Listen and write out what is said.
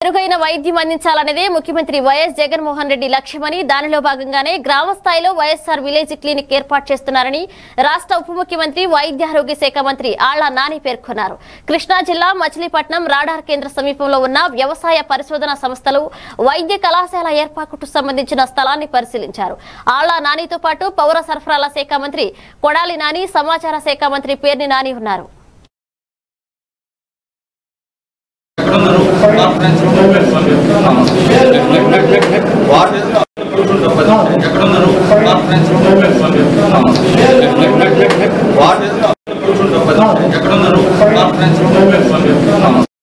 మెరుగైన వైద్యం అందించాలనేదే ముఖ్యమంత్రి వైఎస్ జగన్మోహన్ రెడ్డి లక్ష్యమని దానిలో భాగంగానే గ్రామ స్థాయిలో వైఎస్ఆర్ విలేజ్ క్లినిక్ ఏర్పాటు చేస్తున్నారని రాష్ట్ర ఉప ముఖ్యమంత్రి వైద్య ఆరోగ్య శాఖ మంత్రి ఆళ్ల నాని పేర్కొన్నారు కృష్ణా జిల్లా మచిలీపట్నం రాడార్ కేంద్ర సమీపంలో ఉన్న వ్యవసాయ పరిశోధన సంస్థలు వైద్య కళాశాల ఏర్పాటుకు సంబంధించిన స్థలాన్ని పరిశీలించారు ఆళ్ల నానితో పాటు పౌర సరఫరాల శాఖ మంత్రి కొడాలి నాని సమాచార శాఖ మంత్రి పేర్ని నాని ఉన్నారు వార్డు ఎక్కడున్నారు వార్డు ఎక్కడున్నారు